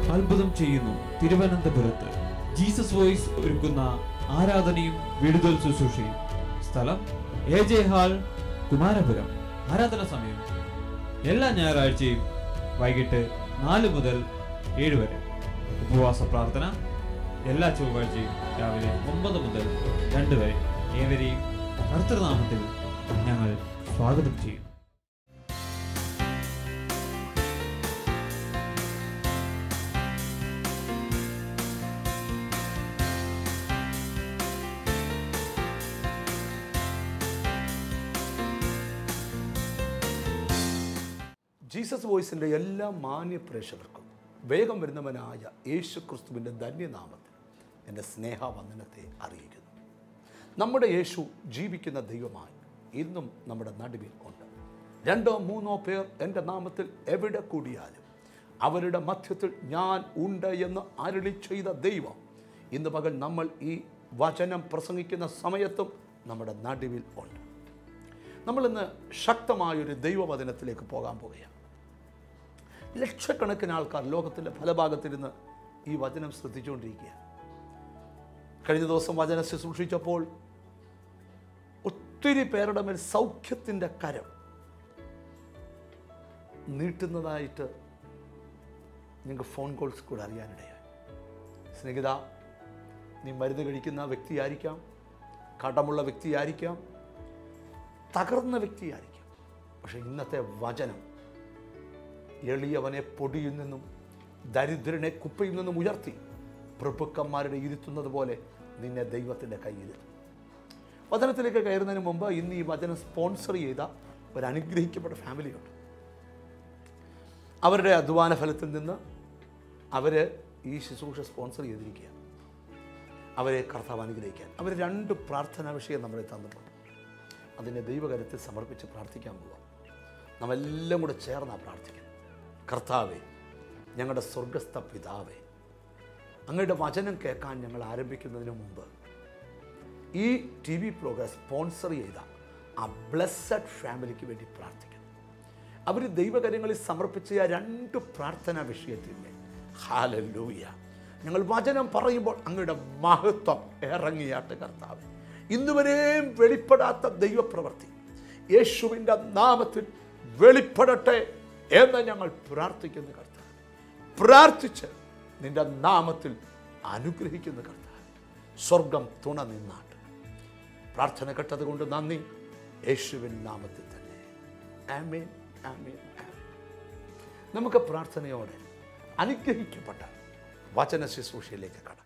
അത്ഭുതം ചെയ്യുന്നു തിരുവനന്തപുരത്ത് ജീസസ് വോയിസ് ഒരുക്കുന്ന ആരാധനയും വിടുതൽ ശുശ്രൂഷയും സ്ഥലം എ ജെ ഹാൾ കുമാരപുരം ആരാധന സമയം എല്ലാ ഞായറാഴ്ചയും വൈകിട്ട് നാല് മുതൽ ഏഴ് വരെ ഉപവാസ പ്രാർത്ഥന എല്ലാ ചൊവ്വാഴ്ചയും രാവിലെ ഒമ്പത് മുതൽ രണ്ട് വരെ ഏവരെയും കർത്തൃനാമത്തിൽ ഞങ്ങൾ സ്വാഗതം ചെയ്യുന്നു ജീസസ് വോയിസിൻ്റെ എല്ലാ മാന്യ പ്രേക്ഷകർക്കും വേഗം വരുന്നവനായ യേശു ക്രിസ്തുവിൻ്റെ ധന്യനാമത്തിൽ എൻ്റെ സ്നേഹവന്ദനത്തെ അറിയിക്കുന്നു നമ്മുടെ യേശു ജീവിക്കുന്ന ദൈവമായി ഇന്നും നമ്മുടെ നടുവിൽ ഉണ്ട് രണ്ടോ മൂന്നോ പേർ എൻ്റെ നാമത്തിൽ എവിടെ കൂടിയാലും അവരുടെ മധ്യത്തിൽ ഞാൻ ഉണ്ട് എന്ന് അരുളി ചെയ്ത ദൈവം ഇന്ന് പകൽ നമ്മൾ ഈ വചനം പ്രസംഗിക്കുന്ന സമയത്തും നമ്മുടെ നടുവിൽ ഉണ്ട് നമ്മളിന്ന് ശക്തമായൊരു ദൈവവചനത്തിലേക്ക് പോകാൻ പോകുകയാണ് ലക്ഷക്കണക്കിന് ആൾക്കാർ ലോകത്തിൻ്റെ പല ഭാഗത്തിരുന്ന് ഈ വചനം ശ്രദ്ധിച്ചുകൊണ്ടിരിക്കുകയാണ് കഴിഞ്ഞ ദിവസം വചനം ശുശ്രൂഷിച്ചപ്പോൾ ഒത്തിരി പേരുടെ മേൽ സൗഖ്യത്തിൻ്റെ കരം നീട്ടുന്നതായിട്ട് നിങ്ങൾക്ക് ഫോൺ കോൾസ് കൂടെ അറിയാനിടയായി സ്നേഹിത നീ മരുന്ന് കഴിക്കുന്ന വ്യക്തിയായിരിക്കാം കടമുള്ള വ്യക്തിയായിരിക്കാം തകർന്ന വ്യക്തിയായിരിക്കാം പക്ഷെ ഇന്നത്തെ വചനം എളിയവനെ പൊടിയിൽ നിന്നും ദരിദ്രനെ കുപ്പയിൽ നിന്നും ഉയർത്തി പ്രഭുക്കന്മാരുടെ ഇരുത്തുന്നത് പോലെ നിന്നെ ദൈവത്തിൻ്റെ കയ്യിൽ വചനത്തിലേക്ക് കയറുന്നതിന് മുമ്പ് ഇന്ന് ഈ വചനം സ്പോൺസർ ചെയ്ത ഒരു അനുഗ്രഹിക്കപ്പെട്ട ഫാമിലിയുണ്ട് അവരുടെ അധ്വാന ഫലത്തിൽ നിന്ന് അവർ ഈ ശുശ്രൂഷ സ്പോൺസർ ചെയ്തിരിക്കുക അവരെ കർത്താവ് അനുഗ്രഹിക്കാൻ അവർ രണ്ട് പ്രാർത്ഥനാ വിഷയം നമ്മളെ തന്നിട്ടുണ്ട് അതിനെ ദൈവകരത്തിൽ സമർപ്പിച്ച് പ്രാർത്ഥിക്കാൻ പോവാം നമ്മെല്ലാം കൂടെ ചേർന്നാണ് പ്രാർത്ഥിക്കുന്നത് കർത്താവേ ഞങ്ങളുടെ സ്വർഗസ്ഥ പിതാവേ അങ്ങയുടെ വചനം കേൾക്കാൻ ഞങ്ങൾ ആരംഭിക്കുന്നതിന് മുമ്പ് ഈ ടി വി പ്രോഗ്രാം സ്പോൺസർ ചെയ്ത ആ ബ്ലെസ്സഡ് ഫാമിലിക്ക് വേണ്ടി പ്രാർത്ഥിക്കുന്നു അവർ ദൈവകാര്യങ്ങളിൽ സമർപ്പിച്ച ആ രണ്ട് പ്രാർത്ഥനാ വിഷയത്തിൻ്റെ ഹാലൂയ ഞങ്ങൾ വചനം പറയുമ്പോൾ അങ്ങയുടെ മഹത്വം ഇറങ്ങിയാട്ട് കർത്താവ് ഇന്നുവരെയും വെളിപ്പെടാത്ത ദൈവപ്രവൃത്തി യേശുവിൻ്റെ നാമത്തിൽ വെളിപ്പെടട്ടെ എന്ന് ഞങ്ങൾ പ്രാർത്ഥിക്കുന്നു കർത്താവ് പ്രാർത്ഥിച്ച് നിന്റെ നാമത്തിൽ അനുഗ്രഹിക്കുന്ന കർത്താവ് സ്വർഗം തുണ നിന്നാട്ട് പ്രാർത്ഥന കേട്ടത് കൊണ്ട് നന്ദി യേശുവിൻ നാമത്തിൽ തന്നെ ആമേൻ ആമേൻ ആമേൻ നമുക്ക് പ്രാർത്ഥനയോടെ അനുഗ്രഹിക്കപ്പെട്ട വചന ശുശ്രൂഷയിലേക്ക് കടക്കാം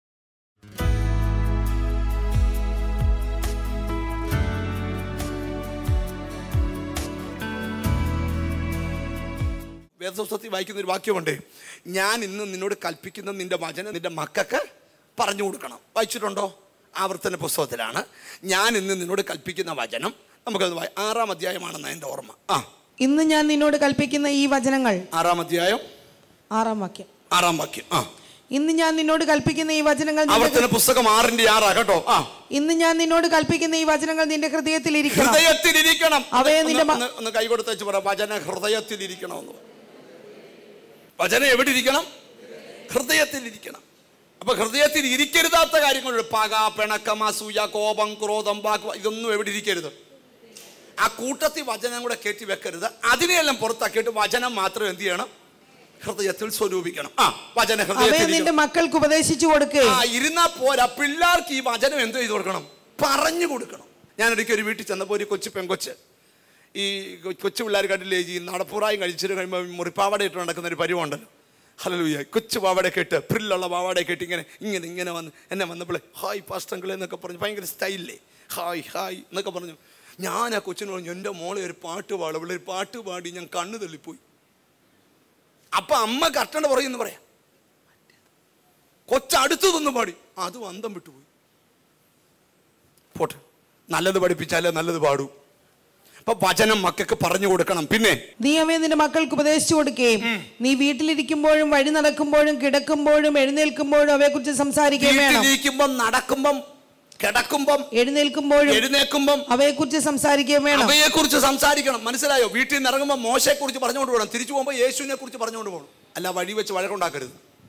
വേദപുസ്തകത്തിൽ വായിക്കുന്ന ഒരു വാക്യമുണ്ട് ഞാൻ ഇന്ന് നിന്നോട് കൽപ്പിക്കുന്ന നിന്റെ വചനം നിന്റെ മക്കൾക്ക് പറഞ്ഞു കൊടുക്കണം വായിച്ചിട്ടുണ്ടോ ആവർത്തന പുസ്തകത്തിലാണ് ഞാൻ ഇന്ന് നിന്നോട് കൽപ്പിക്കുന്ന വചനം നമുക്കത് വായി ആറാം അധ്യായമാണെന്ന് എൻ്റെ ഓർമ്മ ആ ഇന്ന് ഞാൻ നിന്നോട് കൽപ്പിക്കുന്ന ഈ വചനങ്ങൾ ആറാം അധ്യായം ആറാം വാക്യം ആറാം വാക്യം ആ ഇന്ന് ഞാൻ നിന്നോട് കൽപ്പിക്കുന്ന ഈ വചനങ്ങൾ നിന്റെ ആവർത്തന പുസ്തകം ആറിന്റെ ആറാ കേട്ടോ ആ ഇന്ന് ഞാൻ നിന്നോട് കൽപ്പിക്കുന്ന ഈ വചനങ്ങൾ നിന്റെ ഹൃദയത്തിൽ ഇരിക്കണം ഹൃദയത്തിലിരിക്കണം അവയെ ഒന്ന് നിന്റെ മ- ഒന്ന് ഒന്ന് കൈ കൊടുത്ത് വെച്ച് പറ വചന ഹൃദയത്തിലിരിക്കണം എന്ന് പറ. വചനം എവിടെ ഇരിക്കണം ഹൃദയത്തിലിരിക്കണം അപ്പൊ ഹൃദയത്തിൽ ഇരിക്കരുതാത്ത കാര്യങ്ങളുണ്ട് പക പിണക്കം അസൂയ കോപം ക്രോധം വാക്ക് ഇതൊന്നും എവിടെ ഇരിക്കരുത് ആ കൂട്ടത്തിൽ വചനം കൂടെ കയറ്റി വെക്കരുത് അതിനെയെല്ലാം പുറത്താക്കിയിട്ട് വചനം മാത്രം എന്ത് ചെയ്യണം ഹൃദയത്തിൽ സ്വരൂപിക്കണം ആ വചന അവയെ ഹൃദയത്തിൽ നിന്റെ മക്കൾക്ക് ഉപദേശിച്ചു കൊടുക്കേ ആ ഇരുന്നാ പോരാ പിള്ളേർക്ക് ഈ വചനം എന്ത് ചെയ്ത് കൊടുക്കണം പറഞ്ഞു കൊടുക്കണം ഞാൻ ഒരിക്കൽ ഒരു വീട്ടിൽ ചെന്നപ്പോൾ ഒരു കൊച്ചു പെങ്കൊച്ച് ഈ കൊ- കൊച്ചു പിള്ളേർ കണ്ടില്ലേ ഈ നടപ്പുറായും കഴിച്ചിട്ട് കഴിയുമ്പോൾ മുറിപ്പാവട ഇട്ട് നടക്കുന്ന ഒരു പരിവുണ്ടല്ലോ ഹലലൂയ കൊച്ചു പാവാടയൊക്കെ ഇട്ട് പ്രില്ലുള്ള പാവാടയൊക്കെ ഇട്ട് ഇങ്ങനെ ഇങ്ങനെ ഇങ്ങനെ വന്ന് എന്നെ വന്നപ്പോൾ ഹായ് പാസ്റ്റങ്കിളെ എന്നൊക്കെ പറഞ്ഞു ഭയങ്കര സ്റ്റൈലില്ലേ ഹായ് ഹായ് എന്നൊക്കെ പറഞ്ഞു ഞാൻ ആ കൊച്ചിന് പറഞ്ഞു എൻ്റെ മോളെ ഒരു പാട്ട് പാടും ഇവിടെ ഒരു പാട്ട് പാടി ഞാൻ കണ്ണു തള്ളിപ്പോയി അപ്പൊ അമ്മ കട്ടണ പറയുമെന്ന് പറയാം കൊച്ചടുത്തു നിന്ന് പാടി അത് അന്തം വിട്ടുപോയി പോട്ടെ നല്ലത് പഠിപ്പിച്ചാലേ നല്ലത് പാടൂ അപ്പൊ വചനം മക്കൾക്ക് പറഞ്ഞു കൊടുക്കണം പിന്നെ നീ അവയെ നിന്റെ മക്കൾക്ക് ഉപദേശിച്ചു കൊടുക്കുകയും നീ വീട്ടിലിരിക്കുമ്പോഴും വഴി നടക്കുമ്പോഴും കിടക്കുമ്പോഴും എഴുന്നേൽക്കുമ്പോഴും അവയെക്കുറിച്ച് സംസാരിക്കുകയും വേണം വീട്ടിലിരിക്കുമ്പം നടക്കുമ്പം കിടക്കുമ്പം എഴുന്നേൽക്കുമ്പോഴും എഴുന്നേക്കുമ്പം അവയെക്കുറിച്ച് സംസാരിക്കുകയും വേണം അവയെ കുറിച്ച് സംസാരിക്കണം മനസ്സിലായോ വീട്ടിൽ നിന്ന് ഇറങ്ങുമ്പോൾ മോശയെ കുറിച്ച് പറഞ്ഞുകൊണ്ട് പോകണം തിരിച്ചു പോകുമ്പോൾ യേശുവിനെ കുറിച്ച് പറഞ്ഞുകൊണ്ട് പോകണം അല്ല വഴി വെച്ച് വഴക്കുണ്ടാക്കരുത്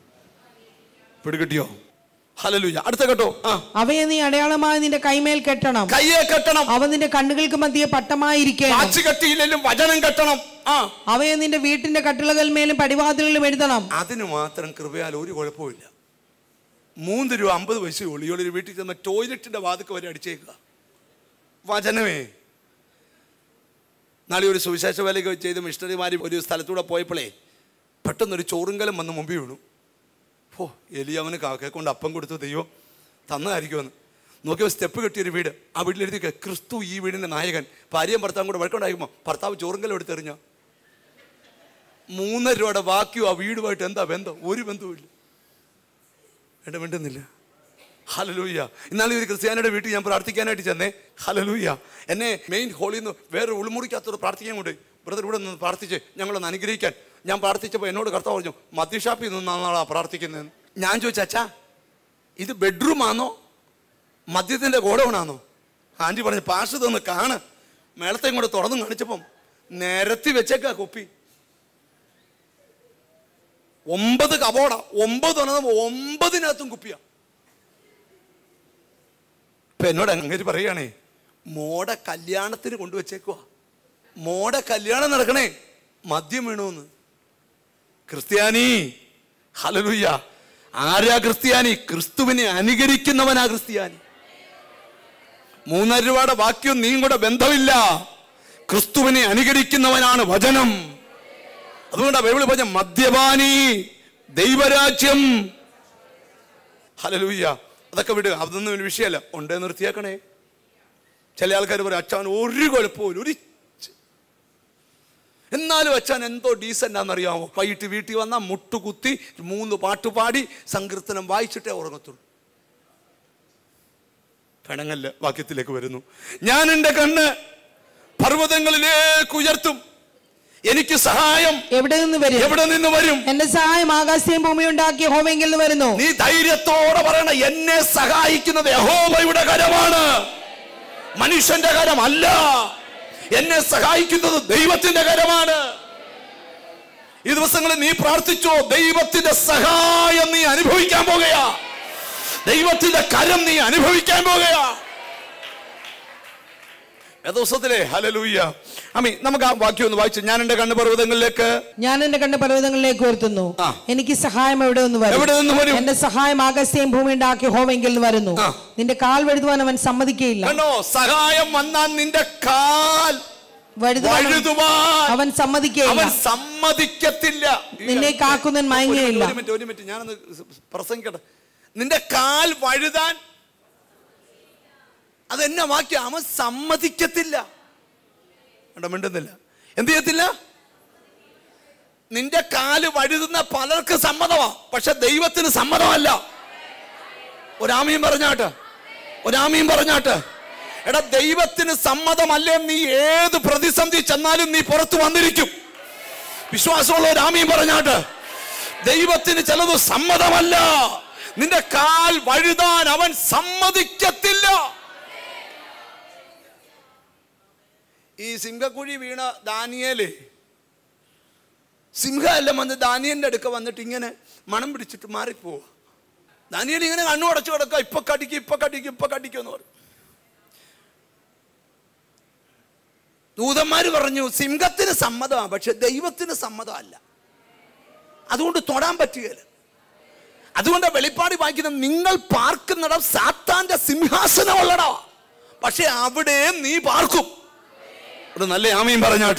പിടികിട്ടിയോ ഹലലുയ അടുത്ത കേട്ടോ ആ അവയെ നീ അടയാളമായി നിന്റെ കൈമേൽ കെട്ടണം കയ്യെ കെട്ടണം അവ നിന്റെ കണ്ണുകൾക്ക് മധ്യേ പട്ടമായിരിക്കണം വാച്ച് കെട്ടിയില്ലെങ്കിലും വചനം കെട്ടണം ആ അവയെ നിന്റെ വീട്ടിന്റെ കട്ടിളകന്മേലും പടിവാതിലുകളിലും എഴുതണം അതിന് മാത്രം കൃപയാൽ ഒരു കുഴപ്പമില്ല മൂന്ന് രൂപ അമ്പത് പൈസ ഉള്ളൂ ഇയാളൊരു വീട്ടിൽ ചെന്ന ടോയ്ലറ്റിന്റെ വാതിക്ക് വരെ അടിച്ചേക്കുക വചനമേ നാളെ ഒരു സുവിശേഷ വേലയൊക്കെ ചെയ്ത് മിഷണറിമാർ ഒരു സ്ഥലത്തൂടെ പോയപ്പോഴേ പെട്ടെന്നൊരു ചോറുങ്കലം വന്ന് മുമ്പിൽ വീണു ഓ എലി അവന് കാക്കയെ കൊണ്ട് അപ്പം കൊടുത്തു ദൈവം തന്നതായിരിക്കുമെന്ന് നോക്കിയപ്പോൾ സ്റ്റെപ്പ് കെട്ടിയൊരു വീട് ആ വീട്ടിലെഴുതി ക്രിസ്തു ഈ വീടിൻ്റെ നായകൻ ഭാര്യയും ഭർത്താവും കൂടെ വഴക്കുണ്ടാകുമ്പോൾ ഭർത്താവ് ചോറുങ്കലം എടുത്തെറിഞ്ഞ മൂന്നര രൂപയുടെ ബാക്കിയോ ആ വീടുമായിട്ട് എന്താ ബന്ധം ഒരു ബന്ധവുമില്ല എന്റെ മിണ്ടുന്നില്ല ഹലലൂയ ഇന്നാളെ ഒരു ക്രിസ്ത്യാനിയുടെ വീട്ടിൽ ഞാൻ പ്രാർത്ഥിക്കാനായിട്ട് ചെന്നേ ഹലലൂയ എന്നെ മെയിൻ ഹോളിൽ നിന്ന് വേറെ ഉൾമുറിക്കകത്തോട് പ്രാർത്ഥിക്കാൻ കൊണ്ട് ബ്രദർ ഇവിടെ നിന്ന് പ്രാർത്ഥിച്ച് ഞങ്ങളൊന്ന് അനുഗ്രഹിക്കാൻ ഞാൻ പ്രാർത്ഥിച്ചപ്പോൾ എന്നോട് കർത്താവ് പറഞ്ഞു മദ്യഷാപ്പിൽ നിന്നാണോ പ്രാർത്ഥിക്കുന്നത് ഞാൻ ചോദിച്ചു അച്ഛാ ഇത് ബെഡ്റൂം ആണോ മദ്യത്തിൻ്റെ ഗോഡൗണാണോ ആൻറ്റി പറഞ്ഞു പാഷ് ഇതൊന്ന് കാണ് മേളത്തെ കൂടെ തുറന്നു കാണിച്ചപ്പം നിരത്തി വെച്ചേക്കാ കുപ്പി ഒമ്പത് കബോട ഒമ്പത് എന്നത് ഒമ്പതിനകത്തും കുപ്പിയാ ഇപ്പൊ എന്നോട് അങ്ങനെ പറയുകയാണേ മോടെ കല്യാണത്തിന് കൊണ്ടുവച്ചേക്കുവാ മോടെ കല്യാണം നടക്കണേ മദ്യം വീണുന്ന് ക്രിസ്ത്യാനി ഹലലുയ്യ ആരാ ക്രിസ്ത്യാനി ക്രിസ്തുവിനെ അനുകരിക്കുന്നവനാ ക്രിസ്ത്യാനി മൂന്നര രൂപയുടെ ബാക്കിയും നീയും കൂടെ ബന്ധമില്ല ക്രിസ്തുവിനെ അനുകരിക്കുന്നവനാണ് വചനം അതുകൊണ്ടാ ബൈബിൾ പറഞ്ഞ മദ്യപാനി ദൈവരാജ്യം ഹലലൂയ്യ അതൊക്കെ വിടുക അതൊന്നും ഒരു വിഷയമല്ല ഉണ്ടേ നിർത്തിയാക്കണേ ചില ആൾക്കാർ പറയും അച്ഛൻ ഒരു കുഴപ്പമില്ല ഒരു ഇച്ച്. എന്നാലും അച്ഛൻ എന്തോ ഡീസൻ്റ് ആണെന്നറിയാമോ വൈകിട്ട് വീട്ടിൽ വന്നാൽ മുട്ടുകുത്തി മൂന്ന് പാട്ട് പാടി സങ്കീർത്തനം വായിച്ചിട്ടേ ഉറങ്ങത്തുള്ളൂ പെണങ്ങല്ല വാക്യത്തിലേക്ക് വരുന്നു ഞാൻ എൻ്റെ കണ്ണ് പർവ്വതങ്ങളിലേക്ക് ഉയർത്തും എനിക്ക് സഹായം എവിടെ നിന്ന് വരും എവിടെ നിന്ന് വരും എന്റെ സഹായം ആകാശത്തെയും ഭൂമി ഉണ്ടാക്കിയ ഹോമെങ്കിൽ നിന്ന് വരുന്നു നീ ധൈര്യത്തോടെ പറയണ എന്നെ സഹായിക്കുന്നത് യഹോവയുടെ കരമാണ് മനുഷ്യന്റെ കരമല്ല എന്നെ സഹായിക്കുന്നത് ദൈവത്തിന്റെ കരമാണ് ഈ ദിവസങ്ങളിൽ നീ പ്രാർത്ഥിച്ചോ ദൈവത്തിന്റെ സഹായം നീ അനുഭവിക്കാൻ പോകുകയാ ദൈവത്തിന്റെ കരം നീ അനുഭവിക്കാൻ പോകുകയാ ദിവസത്തിലെ ഹലലൂയ്യ അമ്മി നമുക്ക് ആ വാക്യം ഒന്ന് വായിച്ചു ഞാൻ എന്റെ കണ്ണ് പർവ്വതങ്ങളിലേക്ക് ഞാൻ എന്റെ കണ്ണ് പർവ്വതങ്ങളിലേക്ക് ഉയർത്തുന്നു ആ. എനിക്ക് സഹായം എവിടെ നിന്ന് എവിടെ നിന്ന് വരും? എന്റെ സഹായം ആകാശത്തെയും ഭൂമി ഉണ്ടാക്കിയ ഹോമെങ്കിൽ നിന്ന് വരുന്നു ആ. നിന്റെ കാൽ വഴുതുവാൻ അവൻ സമ്മതിക്കയില്ല കണ്ടോ സഹായം വന്നാൽ നിന്റെ കാൽ വഴുതുവാൻ വഴുതുവാൻ അവൻ സമ്മതിക്കയില്ല അവൻ സമ്മതിക്കത്തില്ല നിന്നെ കാക്കുന്നവൻ മയങ്ങുകയില്ല. ഒരു മിനിറ്റ് ഒരു മിനിറ്റ് ഞാനൊന്ന് പ്രസംഗിക്കട്ടെ നിന്റെ കാൽ വഴുതാൻ അതെന്നെ വാക്യം അവൻ സമ്മതിക്കത്തില്ല കണ്ടോ മിണ്ടുന്നില്ല എന്ത് ചെയ്യത്തില്ല നിന്റെ കാല് വഴുതുന്ന പലർക്ക് സമ്മതമാ പക്ഷെ ദൈവത്തിന് സമ്മതമല്ല ഒരാമയും പറഞ്ഞാട്ട് ഒരാമയും പറഞ്ഞാട്ട് എടാ ദൈവത്തിന് സമ്മതമല്ലേ നീ ഏത് പ്രതിസന്ധി ചെന്നാലും നീ പുറത്തു വന്നിരിക്കും വിശ്വാസമുള്ള ഒരാമയും പറഞ്ഞാട്ട് ദൈവത്തിന് ചിലത് സമ്മതമല്ല നിന്റെ കാൽ വഴുതാൻ അവൻ സമ്മതിക്കത്തില്ല ഈ സിംഹക്കുഴി വീണ ദാനിയേലേ സിംഹമെല്ലാം വന്ന് ദാനിയന്റെ അടുക്ക വന്നിട്ട് ഇങ്ങനെ മണം പിടിച്ചിട്ട് മാറിപ്പോവാ ദാനിയൽ ഇങ്ങനെ കണ്ണു അടച്ചു കിടക്കുക ഇപ്പൊ കടിക്കും ഇപ്പൊ കടിക്കും ഇപ്പൊ കടിക്കും എന്ന് പറയും ദൂതന്മാര് പറഞ്ഞു സിംഹത്തിന് സമ്മതമാണ് പക്ഷെ ദൈവത്തിന് സമ്മതമല്ല അതുകൊണ്ട് തൊടാൻ പറ്റുകയില്ല അതുകൊണ്ട് വെളിപ്പാട് വായിക്കുന്ന നിങ്ങൾ പാർക്കുന്നിടം സാത്താന്റെ സിംഹാസനമുള്ളടാ പക്ഷെ അവിടെ നീ പാർക്കും ഒരു നല്ല ആമയും പറഞ്ഞാട്ട്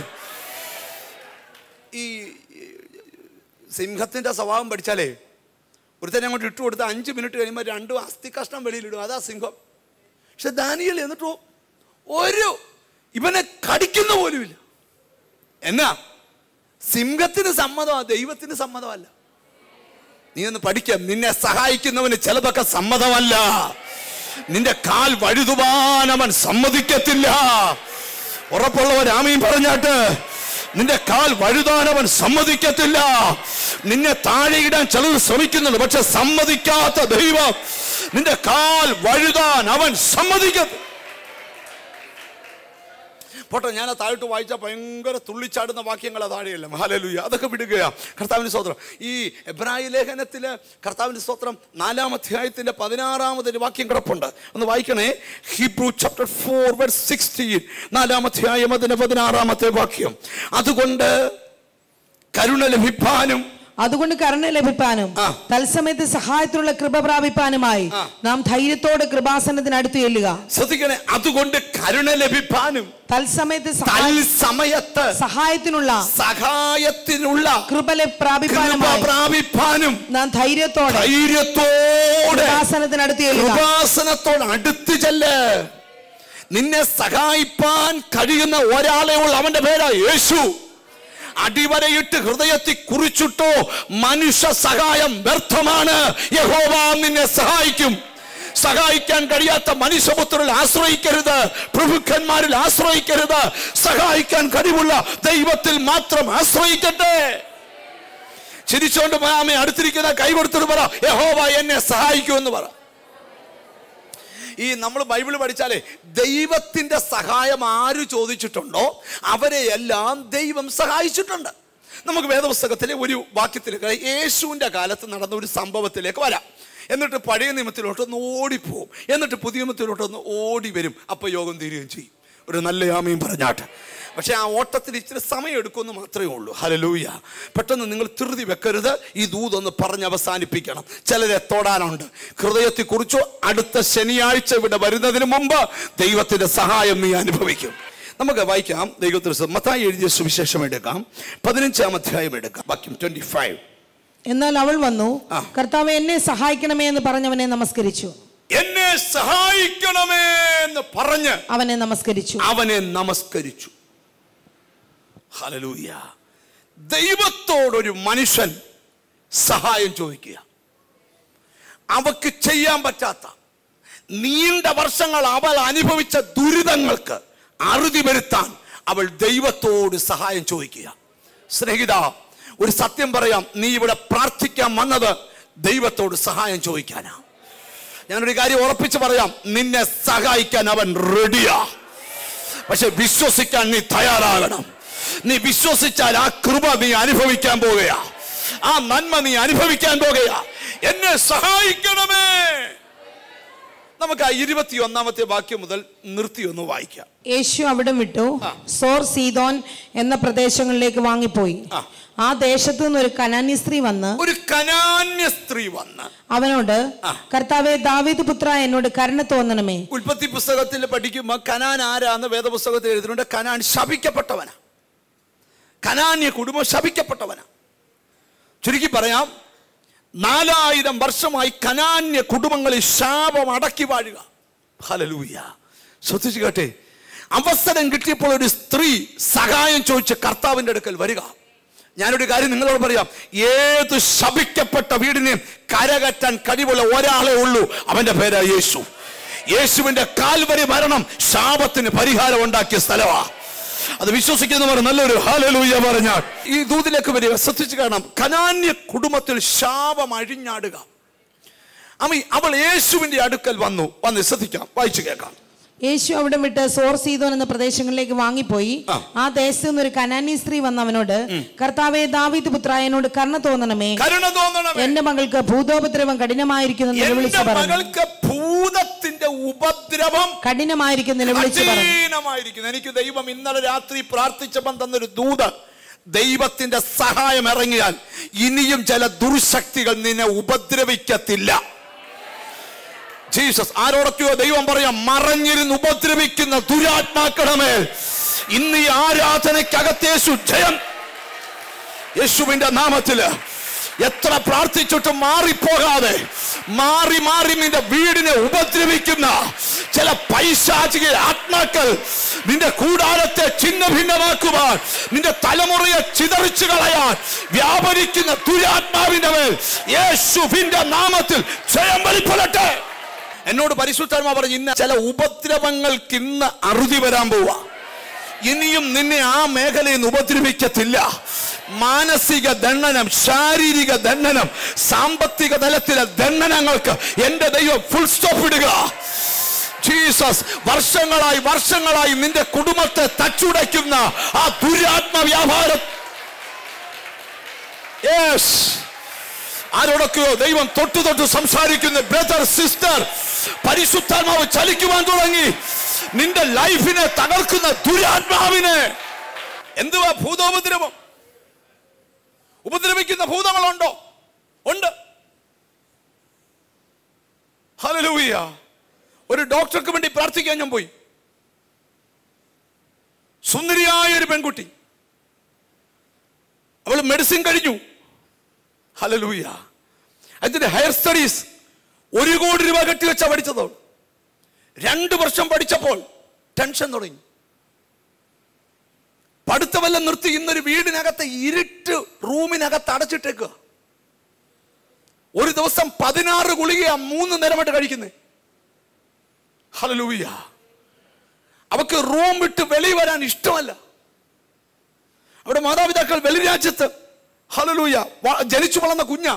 ഈ സിംഹത്തിന്റെ സ്വഭാവം പഠിച്ചാലേ ഒരുത്തനെ അങ്ങോട്ട് ഇട്ട് കൊടുത്ത് അഞ്ച് മിനിറ്റ് കഴിയുമ്പോൾ രണ്ടും അസ്ഥി കഷ്ണം വെളിയിലിടും അതാ സിംഹം പക്ഷെ ദാനിയൽ എന്നിട്ടോ ഒരു ഇവനെ കടിക്കുന്ന പോലുമില്ല എന്നാ സിംഹത്തിന് സമ്മതമാ ദൈവത്തിന് സമ്മതമല്ല നീ ഒന്ന് പഠിക്കാം നിന്നെ സഹായിക്കുന്നവന് ചിലതൊക്കെ സമ്മതമല്ല നിന്റെ കാൽ വഴുതുവാൻ അവൻ സമ്മതിക്കത്തില്ല ഉറപ്പുള്ളവൻ ആമീൻ പറഞ്ഞാട്ട് നിന്റെ കാൽ വഴുതാൻ അവൻ സമ്മതിക്കത്തില്ല നിന്നെ താഴെയിടാൻ ചിലത് ശ്രമിക്കുന്നുണ്ട് പക്ഷെ സമ്മതിക്കാത്ത ദൈവം നിന്റെ കാൽ വഴുതാൻ അവൻ സമ്മതിക്കത്തില്ല പോട്ടെ ഞാൻ ആ താഴോട്ട് വായിച്ചാൽ ഭയങ്കര തുള്ളിച്ചാടുന്ന വാക്യങ്ങളാ താഴെയല്ല ഹാലലുയ അതൊക്കെ വിടുകയാ കർത്താവിന് സ്തോത്രം ഈ എബ്രായ ലേഖനത്തില് കർത്താവിന് സ്തോത്രം നാലാം അധ്യായത്തിന്റെ പതിനാറാമതൊരു വാക്യം കിടപ്പുണ്ട് ഒന്ന് വായിക്കണേ Hebrew chapter four verse sixteen നാലാം അധ്യായം അതിന്റെ പതിനാറാമത്തെ വാക്യം അതുകൊണ്ട് കരുണ ലഭിപ്പാനും അതുകൊണ്ട് കരുണ ലഭിപ്പാനും ആ. തത്സമയത്ത് സഹായത്തിനുള്ള കൃപ പ്രാപിപ്പാനുമായി ആ. നാം ധൈര്യത്തോടെ കൃപാസനത്തിന് അടുത്ത് ചെല്ലുക ശ്രദ്ധിക്കണേ അതുകൊണ്ട് കരുണ ലഭിപ്പാനും തത്സമയത്ത് സഹായ- തൽസമയത്ത് സഹായത്തിനുള്ള സഹായത്തിനുള്ള കൃപ ലഭ- കൃപ പ്രാപിപ്പാനുമായി പ്രാപിപ്പാനും നാം ധൈര്യത്തോടെ ധൈര്യത്തോടെ കൃപാസനത്തിന് അടുത്ത് ചെല്ലുക കൃപാസനത്തോട് അടുത്ത് ചെല്ല് നിന്നെ സഹായിപ്പാൻ കഴിയുന്ന ഒരാളെ ഉള്ള അവന്റെ പേരാ യേശു അടിവരയിട്ട് ഹൃദയത്തിൽ കുറിച്ചിട്ടോ മനുഷ്യ സഹായം വ്യർത്ഥമാണ് യഹോവ നിന്നെ സഹായിക്കും സഹായിക്കാൻ കഴിയാത്ത മനുഷ്യപുത്രരിൽ ആശ്രയിക്കരുത് പ്രഭുക്കന്മാരിൽ ആശ്രയിക്കരുത് സഹായിക്കാൻ കഴിവുള്ള ദൈവത്തിൽ മാത്രം ആശ്രയിക്കട്ടെ ചിരിച്ചോണ്ട് ആമെ അടുത്തിരിക്കുന്ന കൈ കൊടുത്തിട്ട് പറ യഹോവ എന്നെ സഹായിക്കുമെന്ന് പറ ഈ നമ്മൾ ബൈബിൾ പഠിച്ചാലേ ദൈവത്തിന്റെ സഹായം ആര് ചോദിച്ചിട്ടുണ്ടോ അവരെ എല്ലാം ദൈവം സഹായിച്ചിട്ടുണ്ട് നമുക്ക് വേദപുസ്തകത്തിലെ ഒരു വാക്യത്തിലേക്ക് യേശുവിൻ്റെ കാലത്ത് നടന്ന ഒരു സംഭവത്തിലേക്ക് വരാം എന്നിട്ട് പഴയ നിയമത്തിലോട്ടൊന്ന് ഓടിപ്പോവും എന്നിട്ട് പുതിയ നിയമത്തിലോട്ടൊന്ന് ഓടി വരും അപ്പോൾ യോഗം തീരുകയും ചെയ്യും ഒരു നല്ല ആമയും പറഞ്ഞാട്ട് പക്ഷെ ആ ഓട്ടത്തിൽ ഇച്ചിരി സമയം എടുക്കുമെന്ന് മാത്രമേ ഉള്ളൂ ഹലലൂയ പെട്ടെന്ന് നിങ്ങൾ ധൃതി വെക്കരുത് ഈ ദൂതൊന്ന് പറഞ്ഞ് അവസാനിപ്പിക്കണം ചിലരെ തൊടാനുണ്ട് ഹൃദയത്തെ കുറിച്ചോ അടുത്ത ശനിയാഴ്ച ഇവിടെ വരുന്നതിന് മുമ്പ് ദൈവത്തിന്റെ സഹായം നീ അനുഭവിക്കും നമുക്ക് വായിക്കാം ദൈവത്തിന് മത്തായി എഴുതിയ സുവിശേഷം എടുക്കാം പതിനഞ്ചാം അധ്യായം എടുക്കാം വാക്യം ട്വന്റി ഫൈവ് എന്നാൽ അവൾ വന്നു ആ. കർത്താവ് എന്നെ സഹായിക്കണമേ എന്ന് പറഞ്ഞവനെ നമസ്കരിച്ചു എന്നെ സഹായിക്കണമേ എന്ന് പറഞ്ഞ് അവനെ നമസ്കരിച്ചു അവനെ നമസ്കരിച്ചു ഹലലൂയ ദൈവത്തോടൊരു മനുഷ്യൻ സഹായം ചോദിക്കുക അവക്ക് ചെയ്യാൻ പറ്റാത്ത നീണ്ട വർഷങ്ങൾ അവൾ അനുഭവിച്ച ദുരിതങ്ങൾക്ക് അറുതി വരുത്താൻ അവൾ ദൈവത്തോട് സഹായം ചോദിക്കുക സ്നേഹിത ഒരു സത്യം പറയാം നീ ഇവിടെ പ്രാർത്ഥിക്കാൻ വന്നത് ദൈവത്തോട് സഹായം ചോദിക്കാനാ ഞാനൊരു കാര്യം ഉറപ്പിച്ച് പറയാം നിന്നെ സഹായിക്കാൻ അവൻ റെഡിയാ പക്ഷെ വിശ്വസിക്കാൻ നീ തയ്യാറാകണം നീ വിശ്വസിച്ചാൽ ആ കൃപ നീ അനുഭവിക്കാൻ പോകുകയാ ആ നന്മ നീ അനുഭവിക്കാൻ പോകുകയാ എന്നെ സഹായിക്കണമേ നമുക്ക് ആ ഇരുപത്തി ഒന്നാമത്തെ വാക്യം മുതൽ നിർത്തി ഒന്ന് വായിക്കാം യേശു അവിടം വിട്ടു ആ. സോർ സീതോൻ എന്ന പ്രദേശങ്ങളിലേക്ക് വാങ്ങിപ്പോയി ആ. ആ ദേശത്തു നിന്ന് ഒരു കനാന്യ സ്ത്രീ വന്ന് ഒരു കനാന്യ സ്ത്രീ വന്ന് അവനോട് ആ. കർത്താവെ ദാവീദ് പുത്ര എന്നോട് കരുണ തോന്നണമേ ഉൽപ്പത്തി പുസ്തകത്തിൽ പഠിക്കുമ്പോൾ കനാൻ ആരാന്ന് വേദപുസ്തകത്തിൽ എഴുതുന്നുണ്ട് കനാൻ ശപിക്കപ്പെട്ടവനാ കനാന്യ കുടുംബം ശപിക്കപ്പെട്ടവനാ ചുരുക്കി പറയാം നാലായിരം വർഷമായി കനാന്യ കുടുംബങ്ങളിൽ ശാപം അടക്കി വാഴുക ഹലലൂയ ശ്രദ്ധിച്ചു കേട്ടെ അവസരം കിട്ടിയപ്പോൾ ഒരു സ്ത്രീ സഹായം ചോദിച്ച് കർത്താവിൻ്റെ അടുക്കൽ വരിക ഞാനൊരു കാര്യം നിങ്ങളോട് പറയാം ഏത് ശപിക്കപ്പെട്ട വീടിനെയും കരകറ്റാൻ കഴിവുള്ള ഒരാളെ ഉള്ളൂ അവന്റെ പേരാ യേശു യേശുവിന്റെ കാൽവരി മരണം ശാപത്തിന് പരിഹാരം ഉണ്ടാക്കിയ സ്ഥലമാ അത് വിശ്വസിക്കുന്നവർ നല്ലൊരു ഹാലലൂയ പറഞ്ഞാൽ ഈ ദൂതിലേക്ക് വരിക ശ്രദ്ധിച്ചു കാണാം കനാന്യ കുടുംബത്തിൽ ശാപം അഴിഞ്ഞാടുക അമ്മ അവൾ യേശുവിന്റെ അടുക്കൽ വന്നു വന്ന് ശ്രദ്ധിക്കാം വായിച്ചു കേൾക്കാം യേശു അവിടം വിട്ട് സോർ സീതോൻ എന്ന പ്രദേശങ്ങളിലേക്ക് വാങ്ങിപ്പോയി ആ. ആ ദേശത്തു നിന്ന് ഒരു കനാന്യ സ്ത്രീ വന്ന് അവനോട് കർത്താവെ ദാവീദ് പുത്ര എന്നോട് കരുണ തോന്നണമേ കരുണ തോന്നണമേ എന്റെ മകൾക്ക് ഭൂതോപദ്രവം കഠിനമായിരിക്കുന്നു എന്ന് എന്റെ നിലവിളിച്ച് പറഞ്ഞു മകൾക്ക് ഭൂതത്തിന്റെ ഉപദ്രവം കഠിനമായിരിക്കും നിലവിളിച്ച് പറഞ്ഞു കഠിനമായിരിക്കുന്നു എനിക്ക് ദൈവം ഇന്നലെ രാത്രി പ്രാർത്ഥിച്ചപ്പം തന്നൊരു ദൂത് ദൈവത്തിന്റെ സഹായം ഇറങ്ങിയാൽ ഇനിയും ചില ദുർശക്തികൾ നിന്നെ ഉപദ്രവിക്കത്തില്ല ജീസസ് ആരോടൊക്കെയോ ദൈവം പറയാം മറഞ്ഞിരുന്ന് ഉപദ്രവിക്കുന്ന ദുരാത്മാക്കളുടെ ഇന്ന് ഈ ആരാധനയ്ക്കകത്തേശു ജയം യേശുവിന്റെ നാമത്തില് എത്ര പ്രാർത്ഥിച്ചിട്ടും മാറിപ്പോകാതെ മാറി മാറി നിന്റെ വീടിനെ ഉപദ്രവിക്കുന്ന ചില പൈശാചിക ആത്മാക്കൾ നിന്റെ കൂടാരത്തെ ഛിന്ന ഭിന്നമാക്കുവാൻ നിന്റെ തലമുറയെ ചിതറിച്ചു കളയാൻ വ്യാപരിക്കുന്ന ദുരാത്മാവിന്റെ മേൽ യേശുവിന്റെ നാമത്തിൽ ജയം വലിപ്പലട്ടെ എന്നോട് പരിശുദ്ധാത്മാ പറഞ്ഞു ഇന്ന് ചില ഉപദ്രവങ്ങൾക്ക് ഇന്ന് അറുതി വരാൻ പോവാ ഇനിയും നിന്നെ ആ മേഖലയിൽ നിന്ന് ഉപദ്രവിക്കത്തില്ല മാനസിക ദണ്ഡനം ശാരീരിക ദണ്ഡനം സാമ്പത്തിക തലത്തിലെ ദണ്ഡനങ്ങൾക്ക് എന്റെ ദൈവം ഫുൾ സ്റ്റോപ്പ് ഇടുക ജീസസ് വർഷങ്ങളായി വർഷങ്ങളായി നിന്റെ കുടുംബത്തെ തച്ചുടയ്ക്കുന്ന ആ ദുരാത്മ വ്യാപാരം യെസ് ആരോടൊക്കെയോ ദൈവം തൊട്ടു തൊട്ട് സംസാരിക്കുന്ന ബ്രദർ സിസ്റ്റർ പരിശുദ്ധാത്മാവ് ചലിക്കുവാൻ തുടങ്ങി നിന്റെ ലൈഫിനെ തകർക്കുന്ന ദുരാത്മാവിനെ എന്തുവാ ഭൂതോപദ്രവം ഉപദ്രവിക്കുന്ന ഭൂതങ്ങളുണ്ടോ ഉണ്ട് ഹല്ലേലൂയ ഒരു ഡോക്ടർക്ക് വേണ്ടി പ്രാർത്ഥിക്കാൻ ഞാൻ പോയി സുന്ദരിയായ ഒരു പെൺകുട്ടി അവൾ മെഡിസിൻ കഴിഞ്ഞു ഹലലൂയ അതിന്റെ ഹയർ സ്റ്റഡീസ് ഒരു കോടി രൂപ കെട്ടിവെച്ചാ പഠിച്ചത് അവൾ രണ്ട് വർഷം പഠിച്ചപ്പോൾ ടെൻഷൻ തുടങ്ങി പഠിത്തമെല്ലാം നിർത്തി ഇന്നൊരു വീടിനകത്ത് ഇരുട്ട് റൂമിനകത്ത് അടച്ചിട്ടേക്കുക ഒരു ദിവസം പതിനാറ് ഗുളികയാ മൂന്ന് നേരമായിട്ട് കഴിക്കുന്നേ ഹലലൂയ അവക്ക് റൂം വിട്ട് വെളി വരാൻ ഇഷ്ടമല്ല അവിടെ മാതാപിതാക്കൾ വെളിരാജ്യത്ത് ഹലലൂയ വ- ജനിച്ചു വളർന്ന കുഞ്ഞ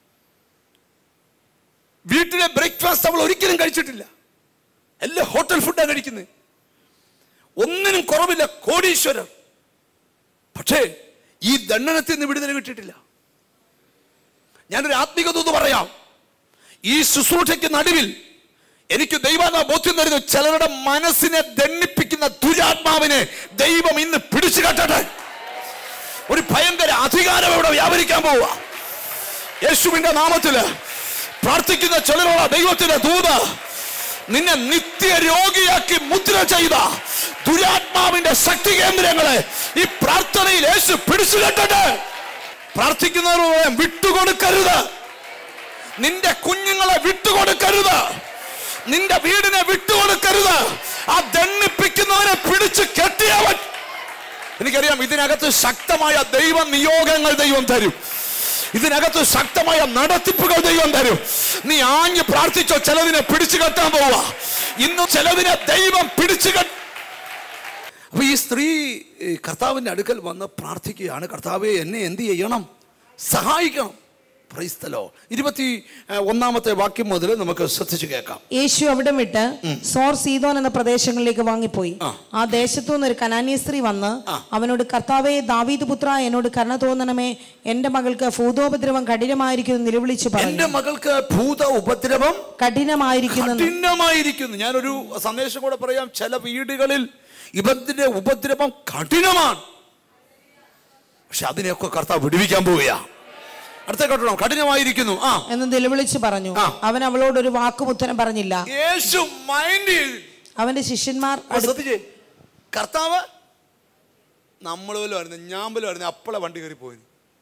വീട്ടിലെ ബ്രേക്ക്ഫാസ്റ്റ് അവൾ ഒരിക്കലും കഴിച്ചിട്ടില്ല എല്ലാം ഹോട്ടൽ ഫുഡാണ് കഴിക്കുന്നത് ഒന്നിനും കുറവില്ല കോടീശ്വരർ പക്ഷേ ഈ ദണ്ഡനത്തിൽ നിന്ന് വിടുതല കിട്ടിയിട്ടില്ല ഞാനൊരു ആത്മിക ദൂത് പറയാം ഈ ശുശ്രൂഷയ്ക്ക് നടുവിൽ എനിക്ക് ദൈവാത്മാ ബോധ്യം തരുന്നു ചിലരുടെ മനസ്സിനെ ദണ്ണിപ്പിക്കുന്ന ദുരാത്മാവിനെ ദൈവം ഇന്ന് പിടിച്ചു കെട്ടട്ടെ ഒരു ഭയങ്കര അധികാരം ഇവിടെ വ്യാപരിക്കാൻ പോവുക യേശുവിന്റെ നാമത്തില് പ്രാർത്ഥിക്കുന്ന ചിലരോട് ദൈവത്തിന്റെ ദൂത നിന്നെ നിത്യ രോഗിയാക്കി മുദ്ര ചെയ്ത ദുരാത്മാവിന്റെ ശക്തി കേന്ദ്രങ്ങളെ ഈ പ്രാർത്ഥനയിൽ യേശു പിടിച്ചു കെട്ടട്ടെ പ്രാർത്ഥിക്കുന്നവരോട് വിട്ടുകൊടുക്കരുത് നിന്റെ കുഞ്ഞുങ്ങളെ വിട്ടുകൊടുക്കരുത് നിന്റെ വീടിനെ വിട്ടുകൊടുക്കരുത് ആ ദണ്ണിപ്പിക്കുന്നവനെ പിടിച്ചു കെട്ടിയവൻ എനിക്കറിയാം ഇതിനകത്ത് ശക്തമായ ദൈവ നിയോഗങ്ങൾ ദൈവം തരും ഇതിനകത്ത് ശക്തമായ നടത്തിപ്പുകൾ ദൈവം തരും നീ ആഞ്ഞ് പ്രാർത്ഥിച്ചോ ചിലതിനെ പിടിച്ചു കെട്ടാൻ പോവുക ഇന്ന് ചിലതിനെ ദൈവം പിടിച്ചു കെട്ട അപ്പൊ ഈ സ്ത്രീ ഈ കർത്താവിന്റെ അടുക്കൽ വന്ന് പ്രാർത്ഥിക്കുകയാണ് കർത്താവെ എന്നെ എന്ത് ചെയ്യണം സഹായിക്കണം പ്രൈസ്തലോ ഇരുപത്തി ഏഹ്, ഒന്നാമത്തെ വാക്യം മുതൽ നമുക്ക് ശ്രദ്ധിച്ചു കേൾക്കാം യേശു അവിടം വിട്ട് സോർ സീതോൻ എന്ന പ്രദേശങ്ങളിലേക്ക് വാങ്ങിപ്പോയി ആ. ആ ദേശത്തു നിന്ന് ഒരു കനാന്യ സ്ത്രീ വന്ന് ആ. അവനോട് കർത്താവെ ദാവീദ് പുത്ര എന്നോട് കരുണ തോന്നണമേ എന്റെ മകൾക്ക് ഭൂതോപദ്രവം കഠിനമായിരിക്കുന്നു എന്ന് നിലവിളിച്ചു എന്റെ പറഞ്ഞു മകൾക്ക് ഭൂത ഉപദ്രവം കഠിനമായിരിക്കുന്നു കഠിനമായിരിക്കുന്നു ഞാനൊരു സന്ദേശം കൂടെ പറയാം ചില വീടുകളിൽ ഇവന്റെ ഉപദ്രവം കഠിനമാണ് പക്ഷെ അതിനെയൊക്കെ കർത്താവ് വിടുവിക്കാൻ പോവുക അടുത്ത കേട്ടോ കഠിനമായിരിക്കുന്നു ആ എന്ന് നിലവിളിച്ചു പറഞ്ഞു ആ. അവൻ അവളോട് ഒരു വാക്കും ഉത്തരം പറഞ്ഞില്ല യേശു മൈൻഡ് ചെയ്ത് അവന്റെ ശിഷ്യന്മാർ അപ്പൊ അടു- ശ്രദ്ധിച്ചേ കർത്താവ് നമ്മൾ പോലും ആയിരുന്നു ഞാൻ പോലും ആയിരുന്നു അപ്പളെ വണ്ടി കയറി പോയി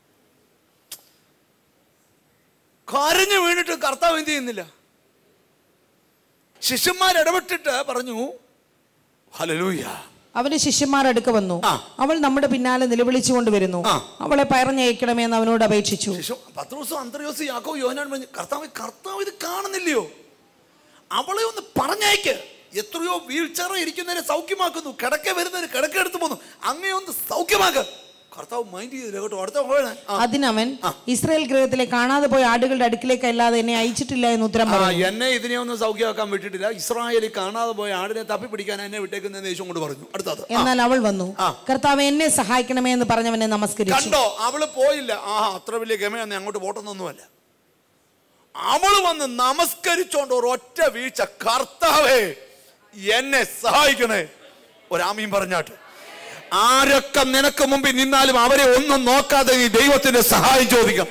കരഞ്ഞു വീണിട്ട് കർത്താവ് എന്ത് ചെയ്യുന്നില്ല ശിഷ്യന്മാർ ഇടപെട്ടിട്ട് പറഞ്ഞു ഹലലൂയ അവന്റെ ശിഷ്യന്മാർ അടുക്ക വന്നു ആ. അവൾ നമ്മുടെ പിന്നാലെ നിലവിളിച്ചുകൊണ്ട് വരുന്നു ആ. അവളെ പറഞ്ഞയക്കണമെന്ന് അവനോട് അപേക്ഷിച്ചു ശിശു പത്ത് ദിവസം അന്തർയോസ് യാക്കോ യോഹനാൻ പറഞ്ഞു കർത്താവ് കർത്താവ് ഇത് കാണുന്നില്ലയോ അവളെ ഒന്ന് പറഞ്ഞയക്ക് എത്രയോ വീൽ ചെയർ ഇരിക്കുന്നവരെ സൗഖ്യമാക്കുന്നു കിടക്കെ വരുന്നവര് കിടക്ക എടുത്തു പോകുന്നു അങ്ങേ ഒന്ന് സൗഖ്യമാക്ക് കർത്താവ് മൈൻഡ് ചെയ്തില്ല കേട്ടോ അടുത്ത പോകണേ ആ. അതിനവൻ ആ. ഇസ്രായേൽ ഗൃഹത്തിലെ കാണാതെ പോയ ആടുകളുടെ അടുക്കിലേക്ക് അല്ലാതെ എന്നെ അയച്ചിട്ടില്ല എന്ന് ഉത്തരം ആ, പറഞ്ഞു എന്നെ ഇതിനെ ഒന്നും സൗഖ്യമാക്കാൻ വിട്ടിട്ടില്ല ഇസ്രായേലിൽ കാണാതെ പോയ ആടിനെ തപ്പി പിടിക്കാൻ എന്നെ വിട്ടേക്കുന്ന യേശു കൊണ്ട് പറഞ്ഞു അടുത്തത് ആ. എന്നാൽ അവൾ വന്നു ആ. കർത്താവ് എന്നെ സഹായിക്കണമേ എന്ന് പറഞ്ഞവനെ നമസ്കരിച്ചു കണ്ടോ അവള് പോയില്ല ആ അത്ര വലിയ ഗമയൊന്നും അങ്ങോട്ട് പോട്ടെന്നൊന്നുമല്ല അവള് വന്ന് നമസ്കരിച്ചോണ്ട് ഒരൊറ്റ വീഴ്ച കർത്താവേ എന്നെ സഹായിക്കണേ ഒരാമീൻ പറഞ്ഞാട്ട് ആരൊക്കെ നിനക്ക് മുമ്പിൽ നിന്നാലും അവരെ ഒന്നും നോക്കാതെ നീ ദൈവത്തിന്റെ സഹായം ചോദിക്കണം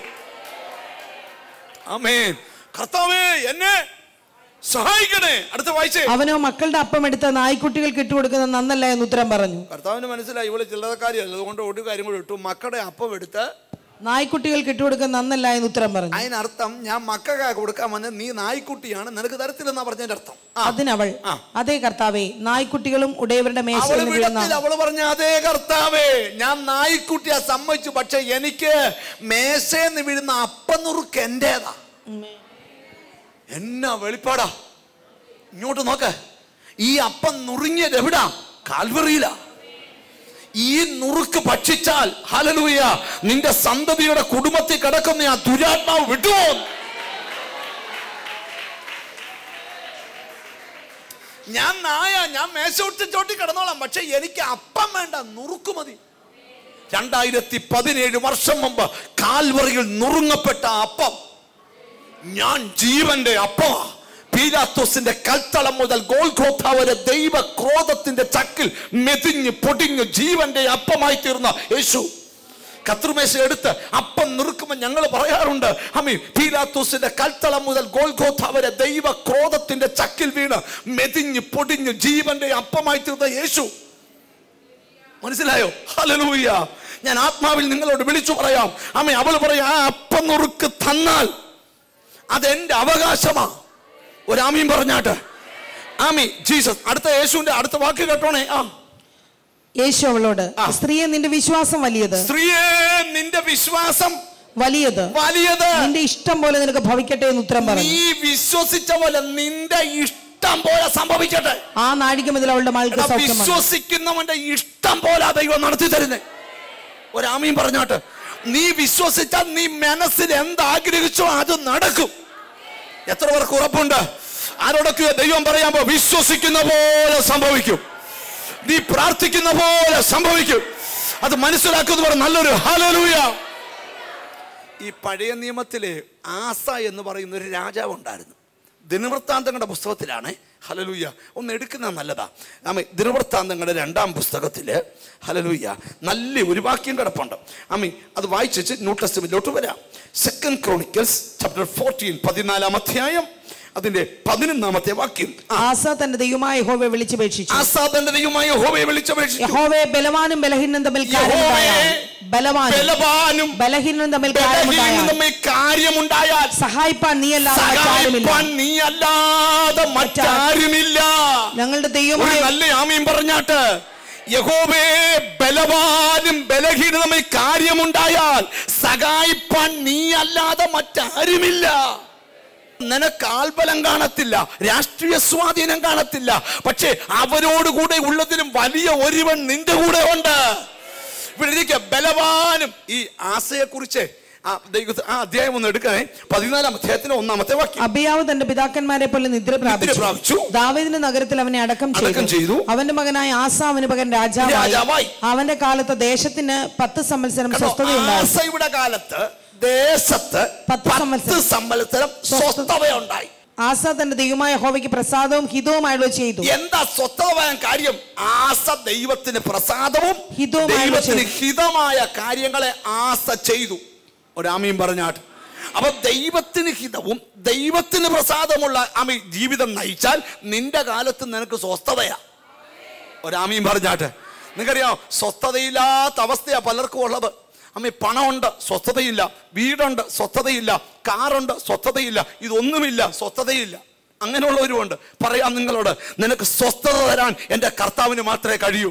ആമേൻ കർത്താവേ എന്നെ സഹായിക്കണേ അടുത്ത വായിച്ചേ അവനോ മക്കളുടെ അപ്പം എടുത്ത് നായ്ക്കുട്ടികൾക്ക് ഇട്ടുകൊടുക്കുന്നത് നന്നല്ല എന്ന് ഉത്തരം പറഞ്ഞു കർത്താവിന് മനസ്സിലായി ഇവള് ചില്ലറക്കാരിയല്ല അതുകൊണ്ട് ഒരു കാര്യം കൂടെ ഇട്ടു മക്കളുടെ അപ്പം എടുത്ത് നായ്ക്കുട്ടികൾക്ക് ഇട്ടുകൊടുക്കുന്നത് നന്നല്ല എന്ന് ഉത്തരം പറഞ്ഞു അതിനർത്ഥം ഞാൻ മക്കൾക്ക് കൊടുക്കാൻ വന്ന നീ നായ്ക്കുട്ടിയാണ് നിനക്ക് തരത്തില്ലെന്നാ പറഞ്ഞതിന്റെ അർത്ഥം ആ. അതിനവൾ ആ. അതേ കർത്താവേ നായ്ക്കുട്ടികളും ഉടയവരുടെ മേശയിൽ അവള് നിന്ന് വീഴുന്ന വിടത്തിൽ അവള് പറഞ്ഞ അതേ കർത്താവേ ഞാൻ നായ്ക്കുട്ടിയാ സമ്മതിച്ചു പക്ഷെ എനിക്ക് മേശന്ന് വീഴുന്ന അപ്പനുറുക്ക് എന്റേതാ എന്നാ വെളിപ്പാടാ ഇങ്ങോട്ട് നോക്ക് ഈ അപ്പം നുറുങ്ങിയത് എവിടാ കാൽവറിയിലാ ഈ നുറുക്ക് ഭക്ഷിച്ചാൽ ഹലലൂയ നിന്റെ സന്തതിയുടെ കുടുംബത്തിൽ കിടക്കുന്ന ആ ദുരാത്മാവ് വിട്ടുപോ ഞാൻ നായ ഞാൻ മേശോട്ട് ചോട്ടി കിടന്നോളാം പക്ഷെ എനിക്ക് അപ്പം വേണ്ട നുറുക്ക് മതി രണ്ടായിരത്തി പതിനേഴ് വർഷം മുമ്പ് കാൽവറിയിൽ നുറുങ്ങപ്പെട്ട ആ അപ്പം ഞാൻ ജീവന്റെ അപ്പമാ പീലാത്തോസിന്റെ കൽത്തളം മുതൽ ഗോൾഗോഥ വരെ ദൈവ ക്രോധത്തിന്റെ ചക്കിൽ മെതിഞ്ഞ് പൊടിഞ്ഞ് ജീവന്റെ അപ്പമായി തീർന്ന യേശു കത്രുമേശ എടുത്ത് അപ്പം നിറുക്കുമ്പോൾ ഞങ്ങൾ പറയാറുണ്ട് അമ്മി പീലാത്തോസിന്റെ കൽത്തളം മുതൽ ഗോൾഗോഥ വരെ ദൈവ ക്രോധത്തിന്റെ ചക്കിൽ വീണ് മെതിഞ്ഞ് പൊടിഞ്ഞ് ജീവന്റെ അപ്പമായി തീർന്ന യേശു മനസ്സിലായോ ഹലലൂയ ഞാൻ ആത്മാവിൽ നിങ്ങളോട് വിളിച്ചു പറയാം അമ്മ അവൾ പറയാം ആ അപ്പം നുറുക്ക് തന്നാൽ അതെന്റെ അവകാശമാ ഒരാമീൻ പറഞ്ഞാട്ട് ആമി ജീസസ് അടുത്ത യേശുവിന്റെ അടുത്ത വാക്ക് കേട്ടോണേ ആ യേശു അവളോട് ആ. സ്ത്രീയെ നിന്റെ വിശ്വാസം വലിയത് സ്ത്രീയെ നിന്റെ വിശ്വാസം വലിയത് വലിയത് നിന്റെ ഇഷ്ടം പോലെ നിനക്ക് ഭവിക്കട്ടെ എന്ന് ഉത്തരം പറഞ്ഞു നീ വിശ്വസിച്ച പോലെ നിന്റെ ഇഷ്ടം പോലെ സംഭവിക്കട്ടെ ആ നാഴിക മുതൽ അവളുടെ മകൾക്ക് എടാ, സൗഖ്യം വന്നു. വിശ്വസിക്കുന്നവന്റെ ഇഷ്ടം പോലെ ദൈവം നടത്തി തരുന്നേ ഒരാമീൻ പറഞ്ഞാട്ട് നീ വിശ്വസിച്ചാൽ നീ മനസ്സിൽ എന്താഗ്രഹിച്ചോ അത് നടക്കും എത്ര പേർക്ക് ഉറപ്പുണ്ട് ആരോടൊക്കെ ദൈവം പറയാമ്പോ വിശ്വസിക്കുന്ന പോലെ സംഭവിക്കും നീ പ്രാർത്ഥിക്കുന്ന പോലെ സംഭവിക്കും അത് മനസ്സിലാക്കുന്നവർ നല്ലൊരു ഹലലൂയ ഈ പഴയ നിയമത്തിലെ ആസ എന്ന് പറയുന്ന ഒരു രാജാവ് ഉണ്ടായിരുന്നു ദിനവൃത്താന്തങ്ങളുടെ പുസ്തകത്തിലാണ് ഹലലൂയ ഒന്ന് എടുക്കുന്നത് നല്ലതാ ആമ ദിനവൃത്താന്തങ്ങളുടെ രണ്ടാം പുസ്തകത്തില് ഹലലൂയ നല്ല ഒരു വാക്യം കിടപ്പുണ്ട് ആമി അത് വായിച്ചു ന്യൂ ടെസ്റ്റ്മെന്റിലോട്ട് വരാം സെക്കൻഡ് ക്രോണിക്കൽസ് ചാപ്റ്റർ ഫോർട്ടീൻ പതിനാലാം അധ്യായം അതിന്റെ പതിനൊന്നാമത്തെ വാക്യം ആ, ആസ തന്റെ ദൈവമായ യഹോവയെ വിളിച്ചപേക്ഷിച്ചു ആസാ തന്റെ ദൈവമായ ഹോവയെ വിളിച്ചപേക്ഷിച്ചു യഹോവയെ ബലവാനും ബലഹീനനും തമ്മിൽ കാര്യമുണ്ടായാൽ യഹോവയെ ബലവാനും ബലവാനും ബലഹീനനും തമ്മിൽ ബലഹീനനും കാര്യമുണ്ടായാൽ തമ്മിൽ കാര്യമുണ്ടായാൽ സഹായിപ്പാൻ നീ അല്ലാതെ മറ്റാരുമില്ല സഹായിപ്പാൻ നീ അല്ലാതെ മറ്റാരുമില്ല ഞങ്ങളുടെ ഒരു ദൈവമായ നല്ല ആമീൻ പറഞ്ഞാട്ട് യഹോവേ ബലവാനും ബലഹീനതമേ കാര്യമുണ്ടായാൽ സഹായിപ്പാൻ നീ അല്ലാതെ മറ്റാരുമില്ല നിനക്ക് ആൾബലം കാണത്തില്ല രാഷ്ട്രീയ സ്വാധീനം കാണത്തില്ല പക്ഷേ അവരോടുകൂടെ ഉള്ളതിലും വലിയ ഒരുവൻ നിന്റെ കൂടെ ഉണ്ട് ഇവിടെ ഇരിക്കുക ബലവാനും ഈ ആശയെ കുറിച്ച് ആ ദൈവ ആ അധ്യായം ഒന്ന് എടുക്കണേ പതിനാലാം അധ്യായത്തിന്റെ ഒന്നാമത്തെ വാക്യം അബിയാവ് തന്റെ പിതാക്കന്മാരെ പോലെ നിദ്ര പ്രാപിച്ചു. പ്രാപിച്ചു ദാവീദിന്റെ നഗരത്തിൽ അവനെ അടക്കം അടക്കം ചെയ്തു. ചെയ്തു അവന്റെ മകനായ ആസ അവന് പകരം രാജാവായി. രാജാവായി അവന്റെ കാലത്ത് ദേശത്തിന് പത്ത് സംവത്സരം കണ്ടോ? സ്വസ്ഥതയുണ്ടായി ആസയുടെ കാലത്ത് ദേശത്ത് പത്ത് പത്ത് സംവത്സരം. സംവത്സരം സ്വസ്ഥതയുണ്ടായി ആസ തന്റെ ദൈവമായ ഹോവയ്ക്ക് പ്രസാദവും ഹിതവുമായുള്ളത് ചെയ്തു എന്താ സ്വസ്ഥമായ കാര്യം ആസ ദൈവത്തിന് പ്രസാദവും ഹിതവുമായ ദൈവത്തിന് ചെയ്തു. ഹിതമായ കാര്യങ്ങളെ ആസ ചെയ്തു ഒരാമയും പറഞ്ഞാട്ട് അപ്പൊ ദൈവത്തിന് ഹിതവും ദൈവത്തിന് പ്രസാദമുള്ള അമി ജീവിതം നയിച്ചാൽ നിന്റെ കാലത്ത് നിനക്ക് സ്വസ്ഥതയാ ഒരാമയും പറഞ്ഞാട്ട് നിങ്ങൾക്കറിയാം സ്വസ്ഥതയില്ലാത്ത അവസ്ഥയാ പലർക്കും ഉള്ളത് അമ്മ പണമുണ്ട് സ്വസ്ഥതയില്ല വീടുണ്ട് സ്വസ്ഥതയില്ല കാറുണ്ട് സ്വസ്ഥതയില്ല ഇതൊന്നുമില്ല സ്വസ്ഥതയില്ല അങ്ങനെയുള്ളവരുമുണ്ട് പറയാം നിങ്ങളോട് നിനക്ക് സ്വസ്ഥത തരാൻ എൻ്റെ കർത്താവിന് മാത്രമേ കഴിയൂ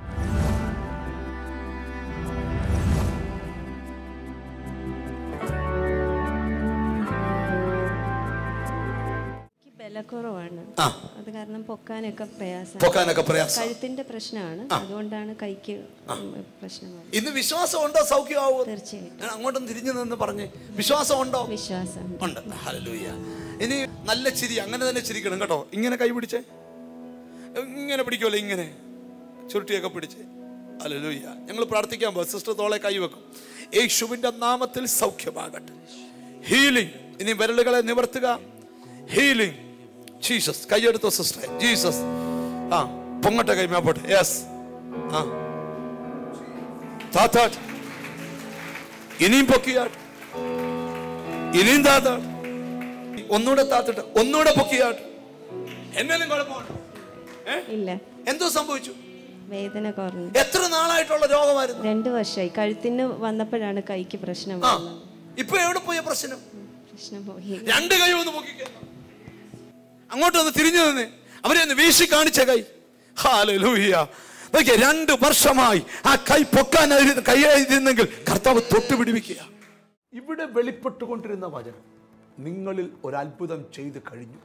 എനിക്ക് ബലക്കുറവാണ് ആ. അത് കാരണം പൊക്കാനൊക്കെ പ്രയാസം പൊക്കാനൊക്കെ പ്രയാസം കഴുത്തിന്റെ പ്രശ്നമാണ് അതുകൊണ്ടാണ് കൈക്ക് പ്രശ്നമാണ് ഇന്ന് വിശ്വാസമുണ്ടോ സൗഖ്യമാവോ തീർച്ചയായും ഞാൻ അങ്ങോട്ടും തിരിഞ്ഞു നിന്ന് പറഞ്ഞേ വിശ്വാസമുണ്ടോ വിശ്വാസം ഉണ്ട് ഹല്ലേലൂയ ഇനി നല്ല ചിരി അങ്ങനെ തന്നെ ചിരിക്കണം കേട്ടോ ഇങ്ങനെ കൈ പിടിച്ചേ ഇങ്ങനെ പിടിക്കുമല്ലോ ഇങ്ങനെ ചുരുട്ടിയൊക്കെ പിടിച്ചേ ഹല്ലേലൂയ ഞങ്ങൾ പ്രാർത്ഥിക്കാൻ പോകും സിസ്റ്റർ തോളെ കൈവെക്കും യേശുവിന്റെ നാമത്തിൽ സൗഖ്യമാകട്ടെ ഹീലിംഗ് ഇനി വിരലുകളെ നിവർത്തുക ഹീലിംഗ് ജീസസ് കൈയെടുത്തോ സിസ്റ്റർ ജീസസ് ആ പൊങ്ങട്ടെ കൈ മേപ്പോട്ടെ യെസ് ആ താത്താട്ട് ഇനിയും പൊക്കിയാട്ട് ഇനിയും താത്താട്ട് ഒന്നുകൂടെ താത്തിട്ട് ഒന്നുകൂടെ പൊക്കിയാട്ട് എന്നാലും കുഴപ്പമുണ്ട് ഏ? ഇല്ല എന്തോ സംഭവിച്ചു വേദന കുറഞ്ഞു എത്ര നാളായിട്ടുള്ള രോഗമായിരുന്നു രണ്ടു വർഷമായി കഴുത്തിന് വന്നപ്പോഴാണ് കൈക്ക് പ്രശ്നം ആ വന്നത് ഇപ്പൊ എവിടെ പോയ പ്രശ്നം പ്രശ്നം പോയി രണ്ട് കൈ ഒന്ന് പൊക്കിക്ക അങ്ങോട്ടൊന്ന് തിരിഞ്ഞു നിന്ന് അവരെ ഒന്ന് വീശി കാണിച്ച കൈ ഹാലൂയ്യ നോക്കിയേ രണ്ട് വർഷമായി ആ കൈ പൊക്കാനായിരുന്നു കൈയായിരുന്നെങ്കിൽ കർത്താവ് തൊട്ട് പിടിപ്പിക്കുക ഇവിടെ വെളിപ്പെട്ടുകൊണ്ടിരുന്ന വചനം നിങ്ങളിൽ ഒരത്ഭുതം ചെയ്ത് കഴിഞ്ഞു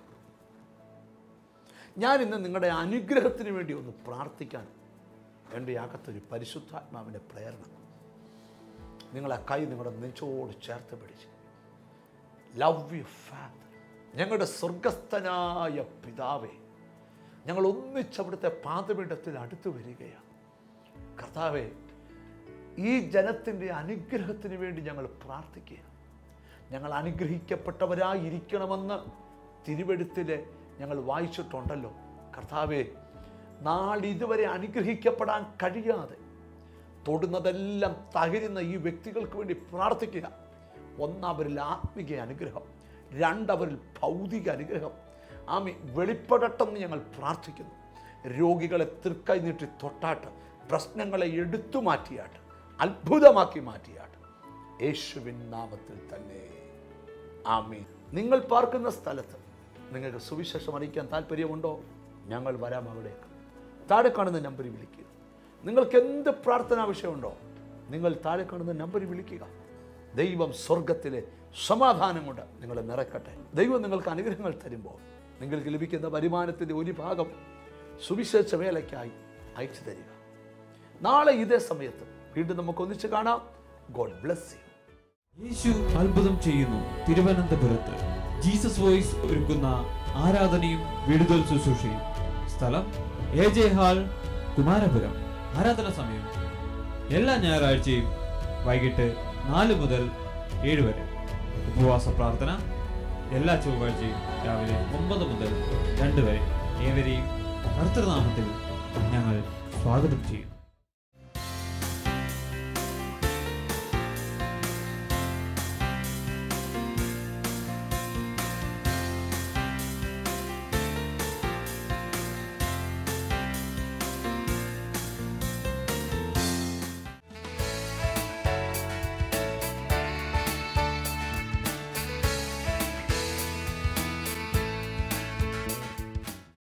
ഞാൻ ഇന്ന് നിങ്ങളുടെ അനുഗ്രഹത്തിന് വേണ്ടി ഒന്ന് പ്രാർത്ഥിക്കാൻ എൻ്റെ അകത്തൊരു പരിശുദ്ധാത്മാവിൻ്റെ പ്രേരണ നിങ്ങളെ കൈ നിങ്ങളുടെ നെഞ്ചോട് ചേർത്ത് പിടിച്ച് ലവ് യു ഫാദർ ഞങ്ങളുടെ സ്വർഗസ്ഥനായ പിതാവേ ഞങ്ങൾ ഒന്നിച്ച് അവിടുത്തെ പാതപീഠത്തിൽ അടുത്തു വരികയാണ് കർത്താവെ ഈ ജനത്തിൻ്റെ അനുഗ്രഹത്തിന് വേണ്ടി ഞങ്ങൾ പ്രാർത്ഥിക്കുക ഞങ്ങൾ അനുഗ്രഹിക്കപ്പെട്ടവരായിരിക്കണമെന്ന് തിരുവെടുത്തില് ഞങ്ങൾ വായിച്ചിട്ടുണ്ടല്ലോ കർത്താവെ നാളിതുവരെ അനുഗ്രഹിക്കപ്പെടാൻ കഴിയാതെ തൊടുന്നതെല്ലാം തകരുന്ന ഈ വ്യക്തികൾക്ക് വേണ്ടി പ്രാർത്ഥിക്കുക ഒന്നവരിൽ ആത്മിക അനുഗ്രഹം രണ്ടവരിൽ ഭൗതിക അനുഗ്രഹം ആമി വെളിപ്പെടട്ടെന്ന് ഞങ്ങൾ പ്രാർത്ഥിക്കുന്നു രോഗികളെ തൃക്കൈ നീട്ടി തൊട്ടാട്ട് പ്രശ്നങ്ങളെ എടുത്തു മാറ്റിയാട്ട് അത്ഭുതമാക്കി മാറ്റിയാട്ട് യേശുവിൻ നാമത്തിൽ തന്നെ ആമീൻ നിങ്ങൾ പാർക്കുന്ന സ്ഥലത്ത് നിങ്ങൾക്ക് സുവിശേഷം അറിയിക്കാൻ താല്പര്യമുണ്ടോ ഞങ്ങൾ വരാം അവിടേക്ക് താഴെ കാണുന്ന നമ്പറിൽ വിളിക്കുക നിങ്ങൾക്ക് എന്ത് പ്രാർത്ഥനാ വിഷയമുണ്ടോ നിങ്ങൾ താഴെ കാണുന്ന നമ്പറിൽ വിളിക്കുക ദൈവം സ്വർഗത്തിലെ സമാധാനം കൊണ്ട് നിങ്ങളെ നിറക്കട്ടെ ദൈവം നിങ്ങൾക്ക് അനുഗ്രഹങ്ങൾ തരുമ്പോൾ നിങ്ങൾക്ക് ലഭിക്കുന്ന വരുമാനത്തിൻ്റെ ഒരു ഭാഗം സുവിശേഷ വേലയ്ക്കായി അയച്ചു തരിക നാളെ ഇതേ സമയത്ത് വീണ്ടും നമുക്ക് ഒന്നിച്ച് കാണാം ഗോഡ് ബ്ലെസ് യു യേശു അത്ഭുതം ചെയ്യുന്നു തിരുവനന്തപുരത്ത് ജീസസ് വോയിസ് ഒരുക്കുന്ന ആരാധനയും വിടുതൽ ശുശ്രൂഷയും സ്ഥലം എ ജെ ഹാൾ കുമാരപുരം ആരാധന സമയം എല്ലാ ഞായറാഴ്ചയും വൈകിട്ട് നാല് മുതൽ ഏഴ് വരെ ഉപവാസ പ്രാർത്ഥന എല്ലാ ചൊവ്വാഴ്ചയും രാവിലെ ഒമ്പത് മുതൽ രണ്ട് വരെ ഏവരെയും കർത്തൃനാമത്തിൽ ഞങ്ങൾ സ്വാഗതം ചെയ്യും